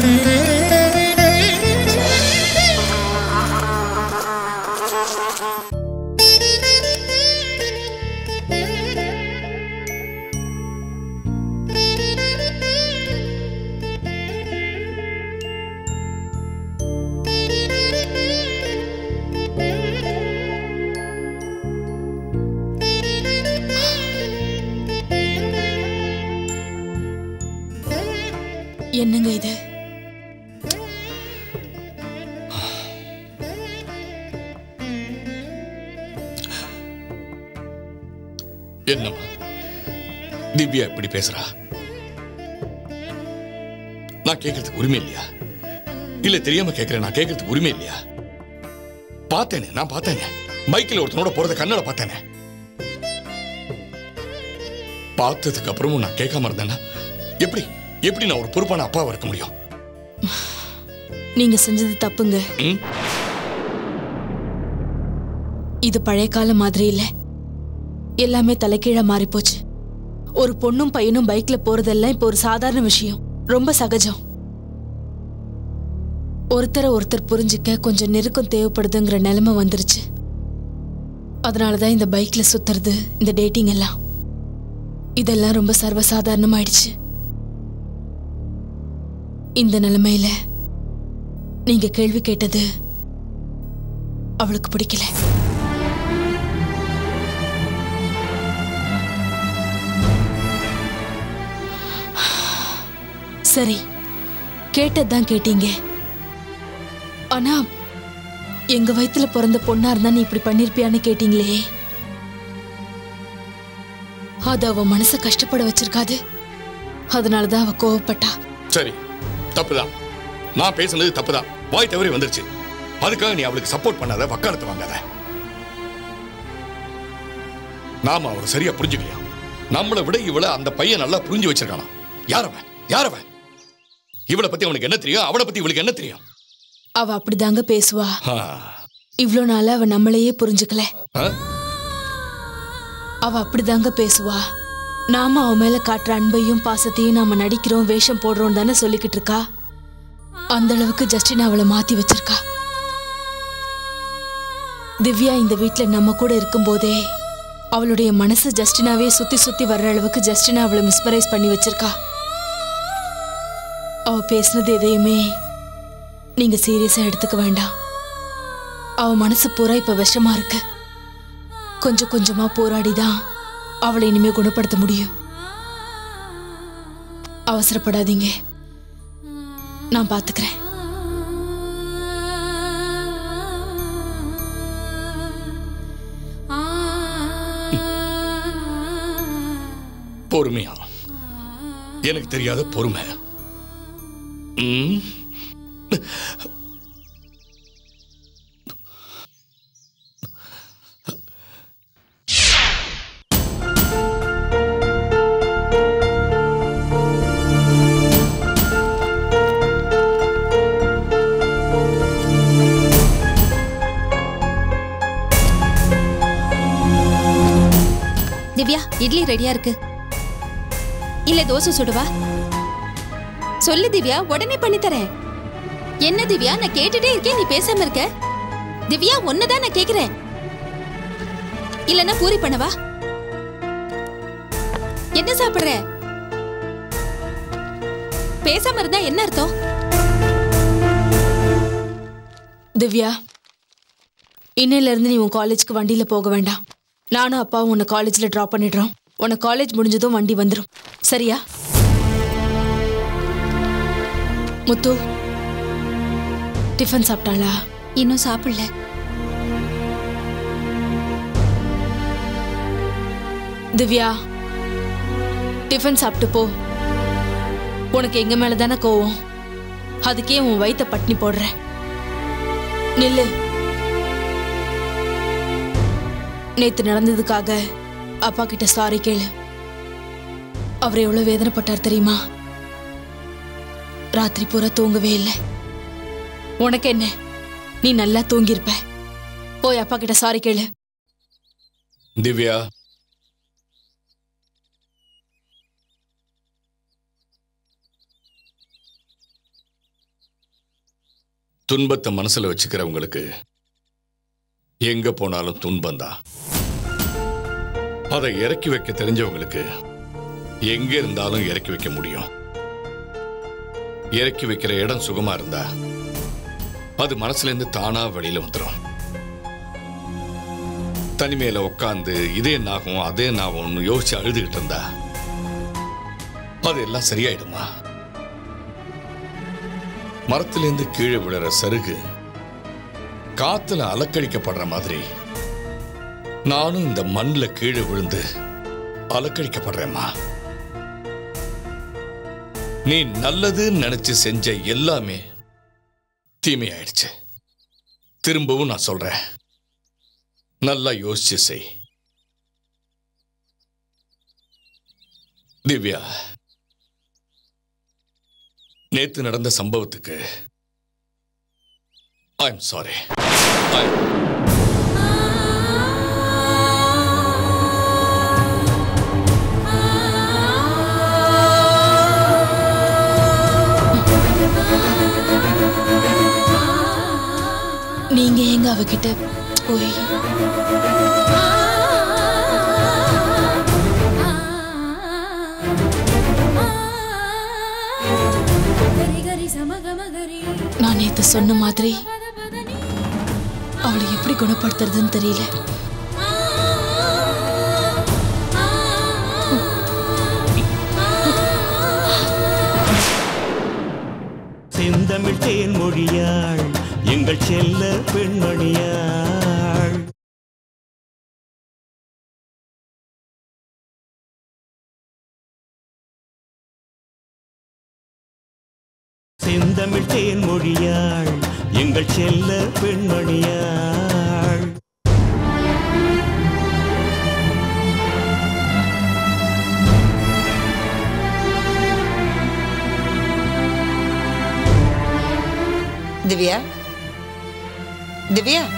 என்னங்க இது என்னம்மா திவ்யா இப்படி பேசுறா நான் கேட்கறதுக்கு உரிமை இல்லையா இல்ல தெரியாம கேட்கிறேன் நான் கேட்கறதுக்கு உரிமை இல்லையா பார்த்தேனே நான் பார்த்தேனே பைக்கில் ஒருத்தனோட போறத கண்ணால பார்த்தேனே பார்த்ததுக்கு அப்புறமும் நான் கேட்காம இருந்தேன்னா எப்படி எப்படி நான் ஒரு பொறுப்பான அப்பாவா இருக்க முடியும் நீங்க செஞ்சது தப்புங்க ம்? இது பழைய காலம் மாதிரி இல்ல எல்லாமே தலைகீழா மாறி போச்சு ஒரு பொண்ணும் பையனும் பைக்ல போறதெல்லாம் இப்போ ஒரு சாதாரண விஷயம் ரொம்ப சகஜம் ஒருத்தரை ஒருத்தர் புரிஞ்சுக்க கொஞ்சம் நெருக்கம் தேவைப்படுதுங்கிற நிலைமை வந்துருச்சு அதனாலதான் இந்த பைக்ல சுத்துறது இந்த டேட்டிங் எல்லாம் இதெல்லாம் ரொம்ப சர்வசாதாரணமாயிடுச்சு இந்த நிலைமையில நீங்க கேள்வி கேட்டது அவளுக்கு பிடிக்கல சரி கேட்டதுதான் கேட்டீங்க ஆனா எங்க வயித்துல பிறந்த பொண்ணா இருந்தா நீ இப்படி பண்ணிருப்பியான்னு கேட்டீங்களே அது அவ மனச கஷ்டப்பட வச்சிருக்காது அதனாலதான் அவ கோவப்பட்டா சரி தப்புதான் நான் பேசுனது தப்புதான் வாய் தவறி வந்துருச்சு அதுக்காக நீ அவளுக்கு சப்போர்ட் பண்ணாத வக்காலத்து வாங்காத நாம அவரை சரியா புரிஞ்சுக்கலையா நம்மளை விட இவளை அந்த பையன் நல்லா புரிஞ்சு வச்சிருக்கானா யாரவன் யாரவன் இவளை பத்தி அவனுக்கு என்ன தெரியும் அவளை பத்தி இவளுக்கு என்ன தெரியும் அவ அப்படிதாங்க பேசுவா ஆ. இவ்ளோ நாளா அவ நம்மளையே புரிஞ்சுக்கல ஆ? அவ அப்படிதாங்க பேசுவா நாம அவ மேல காட்டுற அன்பையும் பாசத்தையும் நாம நடிக்கிறோம் வேஷம் போடுறோம் தானே சொல்லிக்கிட்டு இருக்கா அந்த அளவுக்கு ஜஸ்டின் அவளை மாத்தி வச்சிருக்கா திவ்யா இந்த வீட்ல நம்ம கூட இருக்கும்போதே அவளுடைய மனசு ஜஸ்டினாவே சுத்தி சுத்தி வர்ற அளவுக்கு ஜஸ்டினா அவளை மிஸ்மரைஸ் பண்ணி வச்சிருக்கா அவ பேசுனது எதையுமே நீங்க சீரியஸா எடுத்துக்க வேண்டாம் அவ மனசு பூரா இப்ப விஷமா இருக்கு கொஞ்சம் கொஞ்சமா போராடிதான் அவளை இனிமே குணப்படுத்த முடியும் அவசரப்படாதீங்க நான் பாத்துக்கிறேன் பொறுமையா எனக்கு தெரியாத பொறுமை ம்? திவ்யா இட்லி ரெடியா இருக்கு இல்ல தோசை சுடுவா சொல்லு திவ்யா உடனே பண்ணி தரேன் என்ன திவ்யா நான் கேட்டுட்டே இருக்கேன் நீ பேசாம இருக்க திவ்யா ஒன்னதான் நான் கேக்குறேன் இல்லனா பூரி பண்ணவா என்ன சாப்பிடுற பேசாம இருந்தா என்ன அர்த்தம் திவ்யா இன்னையில இருந்து நீ உன் காலேஜ்க்கு வண்டியில போக வேண்டாம் நானும் அப்பாவும் உன்னை காலேஜ்ல டிராப் பண்ணிடுறோம் உன்னை காலேஜ் முடிஞ்சதும் வண்டி வந்துடும் சரியா முத்து டிஃபன் சாப்பிட்டாளா இன்னும் சாப்பிடல திவ்யா டிஃபன் சாப்பிட்டு போ உனக்கு எங்க மேல தானே கோவம் அதுக்கே உன் வயித்தை பட்னி போடுற நில்லு நேத்து நடந்ததுக்காக அப்பா கிட்ட சாரி கேளு அவர் எவ்வளவு வேதனைப்பட்டார் தெரியுமா ராத்திரி பூரா தூங்கவே இல்லை உனக்கு என்ன நீ நல்லா தூங்கியிருப்ப போய் அப்பா கிட்ட சாரி கேளு திவ்யா துன்பத்தை மனசுல வச்சுக்கிறவங்களுக்கு எங்க போனாலும் துன்பம்தான் அதை இறக்கி வைக்க தெரிஞ்சவங்களுக்கு எங்க இருந்தாலும் இறக்கி வைக்க முடியும் இறக்கி வைக்கிற இடம் சுகமா இருந்தா அது மனசுல இருந்து தானா வெளியில வந்துடும் தனிமையில உட்காந்து இதே நாகும் அதே நாகும்னு யோசிச்சு அழுதுகிட்டு இருந்தா அது எல்லாம் சரியாயிடுமா மரத்திலிருந்து கீழே விழுற சருகு காத்துல அலக்கழிக்கப்படுற மாதிரி நானும் இந்த மண்ணுல கீழே விழுந்து அலக்கழிக்கப்படுறேம்மா நீ நல்லதுன்னு நினைச்சு செஞ்ச எல்லாமே தீமையாயிடுச்சு திரும்பவும் நான் சொல்றேன் நல்லா யோசிச்சு செய் திவ்யா நேத்து நடந்த சம்பவத்துக்கு ஐ எம் சாரி நீங்க எங்க அவகிட்ட போய் நான் நேத்து சொன்ன மாதிரி அவளை எப்படி குணப்படுத்துறதுன்னு தெரியல செந்தமிழ் தேன்மொழியாள் எங்கள் செல்ல பெண்மணியாள் செந்தமிழ் தேன்மொழியாள் எங்கள் செல்ல பெண்மணியாள் திவ்யா திவ்யா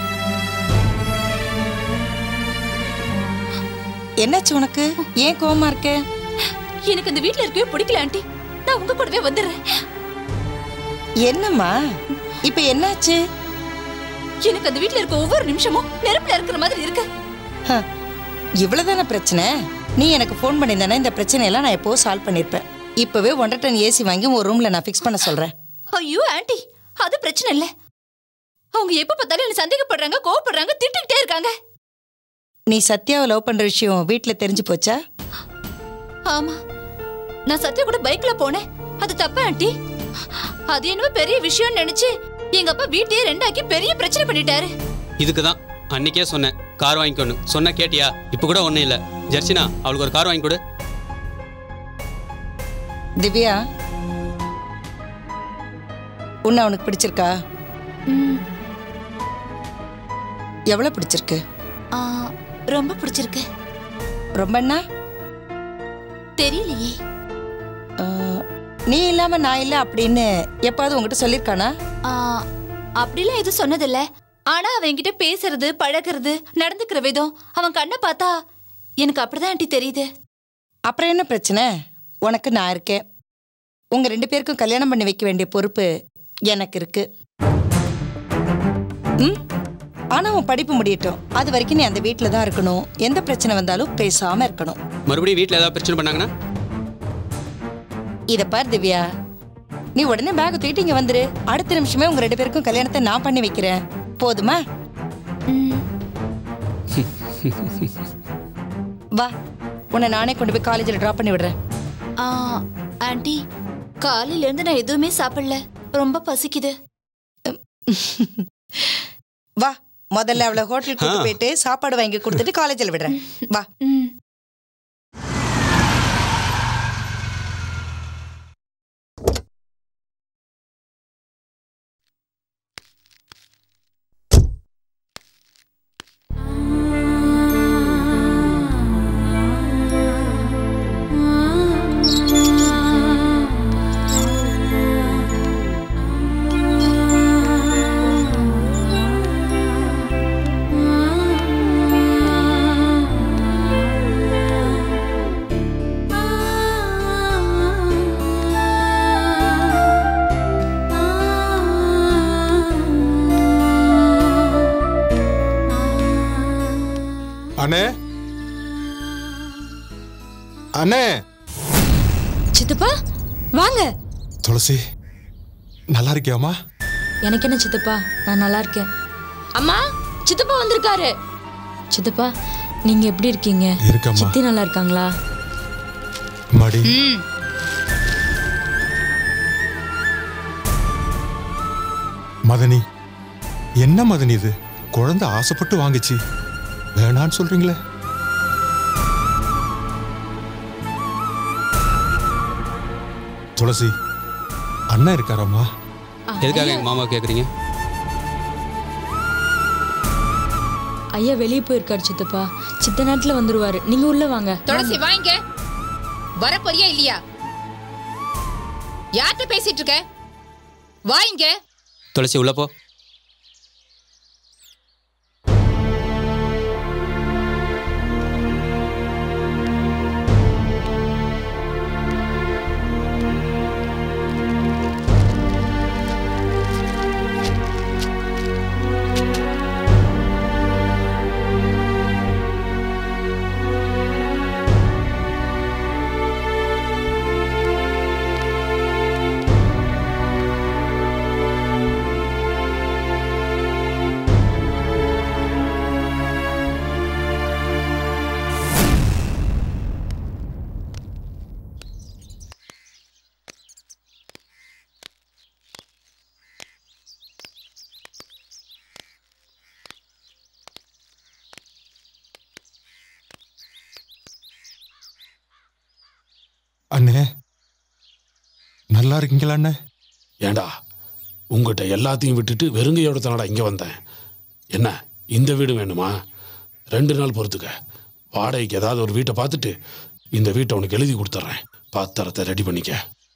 என்னாச்சு உனக்கு ஏன் கோவமா இருக்க எனக்கு இந்த வீட்ல இருக்கவே பிடிக்கல ஆண்டி நான் உங்க கூடவே வந்துடுறேன் என்னம்மா இப்ப என்னாச்சு எனக்கு அந்த வீட்ல இருக்க ஒவ்வொரு நிமிஷமும் நெருப்புல இருக்கிற மாதிரி இருக்கு ஹ, இவ்வளவுதானே பிரச்சனை நீ எனக்கு ஃபோன் பண்ணியிருந்தானே இந்த பிரச்சனையெல்லாம் நான் எப்போ சால்வ் பண்ணியிருப்பேன் இப்பவே ஒன்றரை டன் ஏசி வாங்கி ஒரு ரூம்ல நான் ஃபிக்ஸ் பண்ண சொல்றேன் ஐயோ ஆண்டி அது பிரச்சனை இல்ல அவங்க எப்ப பார்த்தாலும் என்ன சந்தேகப்படுறாங்க கோவப்படுறாங்க திட்டிக்கிட்டே இருக்காங்க நீ சத்யாவை லவ் பண்ற விஷயம் வீட்ல தெரிஞ்சு போச்சா ஆமா நான் சத்யா கூட பைக்ல போனேன் அது தப்பா ஆண்டி அது என்னவோ பெரிய விஷயம்னு நினைச்சு எங்க அப்பா வீட்டையே ரெண்டாக்கி பெரிய பிரச்சனை பண்ணிட்டாரு இதுக்கு தான் அன்னைக்கே சொன்னேன் கார் வாங்கிக்கணும் சொன்னா கேட்டியா இப்போ கூட ஒன்றும் இல்லை ஜெர்சினா அவளுக்கு ஒரு கார் வாங்கி கொடு திவ்யா உன்னை அவனுக்கு பிடிச்சிருக்கா ம், எவ்வளவு பிடிச்சிருக்கு ஆ, ரொம்ப பிடிச்சிருக்கு ரொம்பன்னா தெரியலையே ஆஹ், நீ இல்லாம நான் இல்ல அப்படின்னு எப்பாவது உங்ககிட்ட சொல்லியிருக்கானா ஆ, அப்படிலாம் எதுவும் சொன்னதில்ல ஆனா அவன் என்கிட்ட பேசுறது பழகுறது நடந்துக்கிற விதம் அவன் கண்ணை பார்த்தா எனக்கு அப்படிதான் ஆண்டி தெரியுது அப்புறம் என்ன பிரச்சனை உனக்கு நான் இருக்கேன் உங்க ரெண்டு பேருக்கும் கல்யாணம் பண்ணி வைக்க வேண்டிய பொறுப்பு எனக்கு இருக்கு ம் ஆனா உன் படிப்பு முடியட்டும் அது வரைக்கும் நீ அந்த வீட்டில் தான் இருக்கணும் எந்த பிரச்சனை வந்தாலும் பேசாம இருக்கணும் மறுபடியும் வீட்டில் ஏதாவது பிரச்சனை பண்ணாங்கன்னா இத பார் திவ்யா நீ உடனே பேக் தூக்கிட்டு இங்க வந்துரு அடுத்த நிமிஷமே உங்க ரெண்டு பேருக்கும் கல்யாணத்தை நான் பண்ணி வைக்கிறேன் போதுமா ம், வா உன்னை நானே கொண்டு போய் காலேஜில் ட்ராப் பண்ணி விடுறேன் ஆ, ஆண்டி காலையில இருந்து நான் எதுவுமே சாப்பிடல ரொம்ப பசிக்குது வா முதல்ல அவளை ஹோட்டலுக்கு கூட்டு போயிட்டு சாப்பாடு வாங்கி கொடுத்துட்டு காலேஜில் விடுறேன் வா ம் ஆ அண்ணே அண்ணே சித்தப்பா வாங்க துளசி நல்லா இருக்கியாமா எனக்கு என்ன சித்தப்பா நான் நல்லா இருக்கேன் அம்மா சித்தப்பா வந்திருக்காரு சித்தப்பா நீங்க எப்படி இருக்கீங்க இருக்கம்மா. சித்தி நல்லா இருக்காங்களா மடி மதனி என்ன மதனி இது குழந்தை ஆசைப்பட்டு வாங்குச்சு வேணான்னு சொல்றீங்களே துளசி அண்ணன் இருக்காரம்மா எதுக்காக எங்கள் மாமா கேட்குறீங்க ஐயா வெளியே போயிருக்காரு சித்தப்பா சித்த நேரத்துல வந்துருவாரு நீங்க உள்ள வாங்க துளசி வாங்க வர போறியா இல்லையா யார்கிட்ட பேசிட்டு இருக்க வாங்க துளசி உள்ள போ அண்ணே நல்லா இருக்கீங்களா அண்ணே ஏண்டா உங்ககிட்ட எல்லாத்தையும் விட்டுட்டு வெறுங்கையோட தானடா இங்கே வந்தேன் என்ன இந்த வீடு வேணுமா ரெண்டு நாள் பொறுத்துக்க வாடகைக்கு ஏதாவது ஒரு வீட்டை பார்த்துட்டு இந்த வீட்டை உனக்கு எழுதி கொடுத்துட்றேன் பாத்திரத்தை ரெடி பண்ணிக்க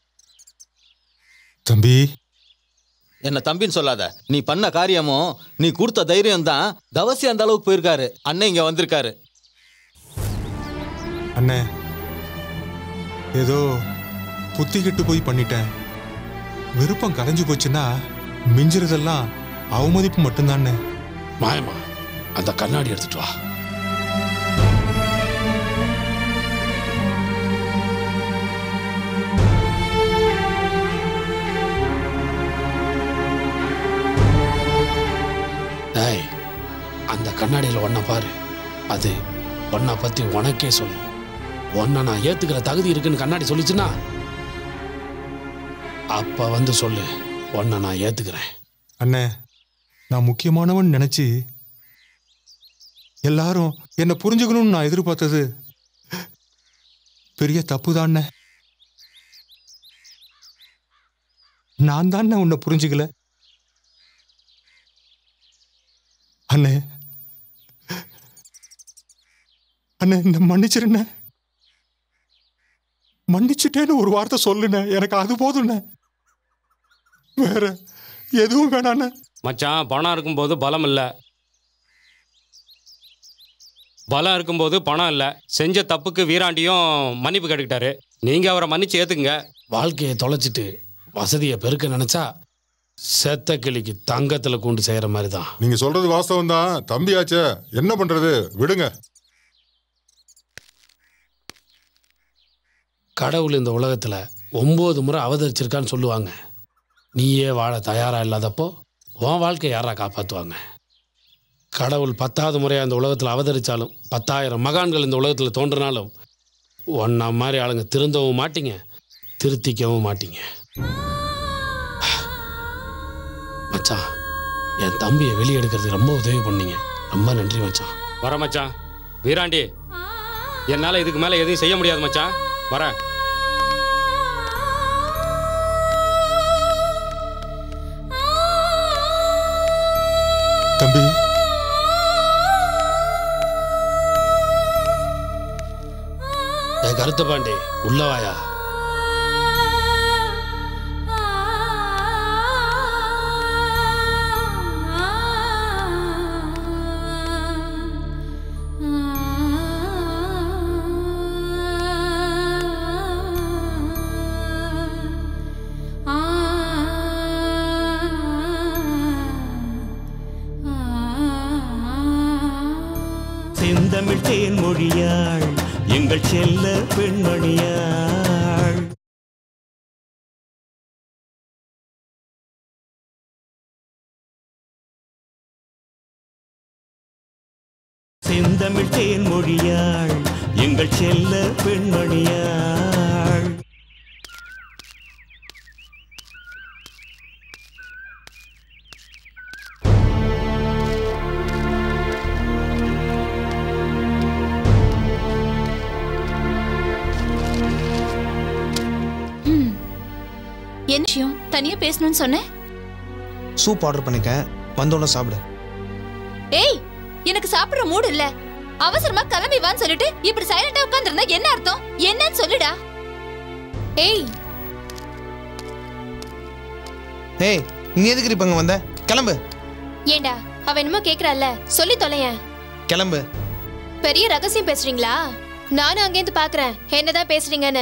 தம்பி என்ன தம்பின்னு சொல்லாத நீ பண்ண காரியமும் நீ கொடுத்த தைரியம் தான் தவசி அந்த அளவுக்கு போயிருக்காரு அண்ணன் இங்க வந்திருக்காரு அண்ணே ஏதோ புத்திக்கிட்டு போய் பண்ணிட்டேன் விருப்பம் கரைஞ்சு போச்சுன்னா மிஞ்சுறதெல்லாம் அவமதிப்பு மட்டும்தானே மாயமா அந்த கண்ணாடி எடுத்துட்டு வா டேய் அந்த கண்ணாடியில் ஒன்றை பாரு அது ஒன்றை பற்றி உனக்கே சொல்லும் ஒன்றை நான் ஏற்றுக்கிற தகுதி இருக்குன்னு கண்ணாடி சொல்லிச்சுன்னா அப்போ வந்து சொல்லு ஒன்றை நான் ஏற்றுக்கிறேன் அண்ணே நான் முக்கியமானவன் நினைச்சு எல்லாரும் என்னை புரிஞ்சுக்கணும்னு நான் எதிர்பார்த்தது பெரிய தப்பு தானே நான் தானே உன்னை புரிஞ்சுக்கல அண்ணே அண்ணே இந்த மன்னிச்சிருண்ணே மன்னிச்சுட்டேன்னு ஒரு வார்த்தை சொல்லுண்ணே எனக்கு அது போதுண்ணே வேற எதுவும் வேணாண்ணே மச்சான் பணம் இருக்கும்போது பலம் இல்லை பலம் இருக்கும்போது பணம் இல்லை செஞ்ச தப்புக்கு வீராண்டியும் மன்னிப்பு கேட்டுக்கிட்டாரு நீங்கள் அவரை மன்னிச்சு ஏற்றுக்குங்க வாழ்க்கையை தொலைச்சிட்டு வசதியை பெருக்க நினைச்சா செத்த கிளிக்கு தங்கத்துல கொண்டு செய்யற மாதிரி தான் நீங்க சொல்றது வாஸ்தவம் தான் தம்பியாச்சே என்ன பண்றது விடுங்க கடவுள் இந்த உலகத்துல ஒன்பது முறை அவதரிச்சிருக்கான்னு சொல்லுவாங்க நீயே வாழ தயாரா இல்லாதப்போ உன் வாழ்க்கை யாரா காப்பாத்துவாங்க கடவுள் பத்தாவது முறையா இந்த உலகத்துல அவதரிச்சாலும் பத்தாயிரம் மகான்கள் இந்த உலகத்துல தோன்றினாலும் ஒன்னா மாதிரி ஆளுங்க திருந்தவும் மாட்டீங்க திருத்திக்கவும் மாட்டீங்க மச்சான் என் தம்பியை வெளியே எடுக்கிறதுக்கு ரொம்ப உதவி பண்ணீங்க ரொம்ப நன்றி மச்சான் வர மச்சான் வீராண்டி என்னால் இதுக்கு மேலே எதுவும் செய்ய முடியாது மச்சான் வரேன் தம்பி என் கருத்து பாண்டி உள்ளவாயா செந்தமிழ் தேன்மொழியாள் எங்கள் செல்ல பெண்மணியாள் செந்தமிழ் தேன்மொழியாள் எங்கள் செல்ல பெண்மணியாள் என்ன விஷயம் தனியா பேசணும்னு சொன்னேன் சூப் ஆர்டர் பண்ணிக்க வந்தோடனே சாப்பிடு ஏய் எனக்கு சாப்பிடுற மூடு இல்ல அவசரமா கிளம்பி வான்னு சொல்லிட்டு இப்படி சைலண்டா உட்கார்ந்திருந்தா என்ன அர்த்தம் என்னன்னு சொல்லுடா ஏய் ஏய் நீ எதுக்கு இப்போ இங்கே வந்த கிளம்பு ஏண்டா அவ என்னமோ கேக்குறாள்ல சொல்லி தொலையேன் கிளம்பு பெரிய ரகசியம் பேசுறீங்களா நானும் அங்கேருந்து பாக்குறேன் என்னதான் பேசுறீங்கன்னு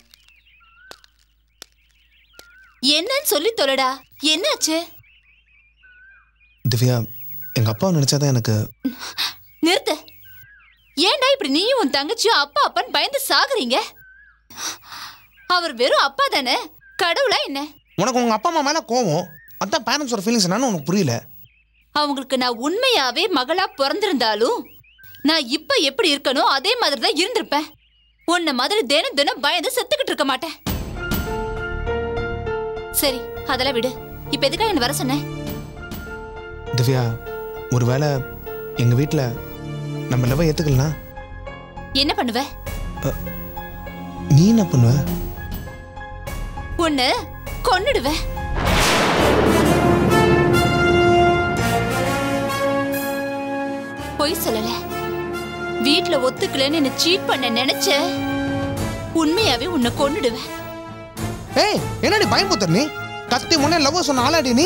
என்னன்னு சொல்லி தொலைடா என்னாச்சு திவ்யா எங்கள் அப்பாவை நினச்சாதான் எனக்கு நிறுத்து ஏன்டா இப்படி நீயும் உன் தங்கச்சியும் அப்பா அப்பான்னு பயந்து சாகுறீங்க அவர் வெறும் அப்பா தானே கடவுளா என்ன உனக்கு உங்கள் அப்பா அம்மா மேலே கோவம் அதான் பேரண்ட்ஸோட ஃபீலிங்ஸ் என்னன்னு உனக்கு புரியல அவங்களுக்கு நான் உண்மையாவே மகளா பிறந்திருந்தாலும் நான் இப்ப எப்படி இருக்கணும் அதே மாதிரி தான் இருந்திருப்பேன் உன்னை மாதிரி தினம் தினம் பயந்து செத்துக்கிட்டு இருக்க மாட்டேன் சரி அதெல்லாம் விடு இப்ப எதுக்காக என்ன வர சொன்ன திவ்யா ஒருவேளை எங்கள் வீட்டில் நம்ம லவ் ஏற்றுக்கலனா என்ன பண்ணுவ நீ என்ன பண்ணுவ உன்னை கொன்னுடுவேன் பொய் சொல்லல வீட்ல ஒத்துக்கலன்னு என்ன சீட் பண்ண நினைச்ச உண்மையாவே உன்னை கொன்னுடுவேன் ஏய் என்னடி பயம்புத்தர் நீ கத்தி முன்னே லவ் சொன்ன ஆளாடி நீ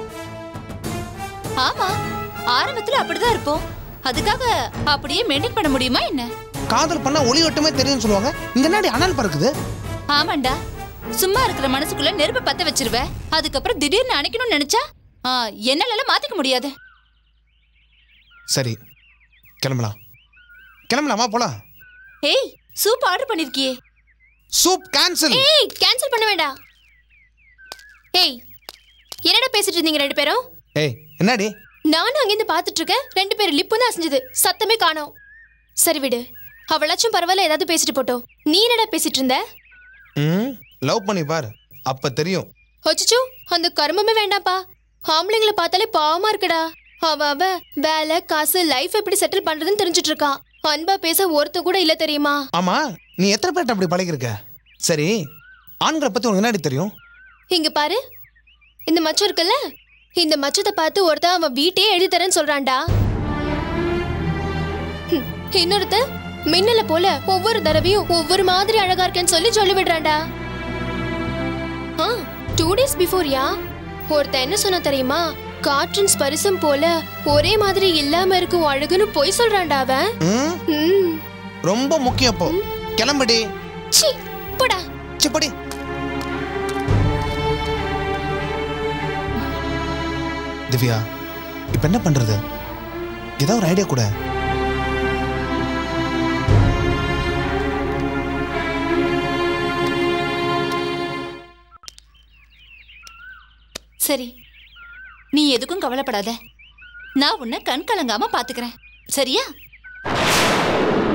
ஆமா ஆரம்பத்துல அப்படிதான் இருப்போம் அதுக்காக அப்படியே மெயின்டைன் பண்ண முடியுமா என்ன காதல் பண்ணா ஒளி ஒட்டுமே தெரியும்னு சொல்லுவாங்க இங்க என்னடி அனல் பறக்குது ஆமாண்டா சும்மா இருக்கிற மனசுக்குள்ள நெருப்பை பத்த வச்சிருவ அதுக்கப்புறம் திடீர்னு அணைக்கணும்னு நினைச்சா ஆ, என்னால மாத்திக்க முடியாது சரி கிளம்பலாம் கிளம்பலாமா போலாம் ஏய் சூப் ஆர்டர் பண்ணிருக்கியே சூப் கேன்சல் ஏய் கேன்சல் பண்ண வேண்டாம் ஏய் என்னடா பேசிட்டு இருந்தீங்க ரெண்டு பேரும் ஏய் என்னடி நானும் அங்கேருந்து பார்த்துட்டு இருக்கேன் ரெண்டு பேரும் லிப்பு தான் அசைஞ்சது சத்தமே காணோம் சரி விடு அவளாச்சும் பரவாயில்ல ஏதாவது பேசிட்டு போட்டோம் நீ என்னடா பேசிட்டு இருந்த ம் லவ் பண்ணி பார் அப்ப தெரியும் அச்சச்சோ அந்த கருமமே வேண்டாம்ப்பா ஆம்பளைங்களை பார்த்தாலே பாவமா இருக்குடா அவ அவ வேலை காசு லைஃப் எப்படி செட்டில் பண்றதுன்னு தெரிஞ்சுட்டு இருக்கான் அன்பா பேச ஒருத்த கூட இல்ல தெரியுமா ஆமா நீ எத்தனை பேர்ட்ட அப்படி பழகிருக்க சரி ஆண்களை பத்தி உனக்கு என்னடி தெரியும் இங்க பாரு இந்த மச்சம் இருக்குல்ல இந்த மச்சத்தை பார்த்து ஒருத்தன் அவன் வீட்டையே எழுதி தரேன்னு சொல்றான்டா ஹம், இன்னொருத்தன் மின்னல போல ஒவ்வொரு தடவையும் ஒவ்வொரு மாதிரி அழகா இருக்கேன்னு சொல்லி சொல்லி விடுறான்டா ஆ டூ டேஸ் பிஃபோர் யா ஒருத்தன் என்ன சொன்னா தெரியுமா காற்றின் ஸ்பரிசம் போல ஒரே மாதிரி இல்லாம இருக்கும் அழகுன்னு பொய் சொல்றான்டா அவன் ம் ம் ரொம்ப முக்கியம் இப்போ கிளம்புடி சி போடா சிப்படி திவ்யா இப்ப என்ன பண்றது ஏதாவது ஒரு ஐடியா கூட சரி நீ எதுக்கும் கவலைப்படாத நான் உன்னை கண் கலங்காம பாத்துக்கிறேன் சரியா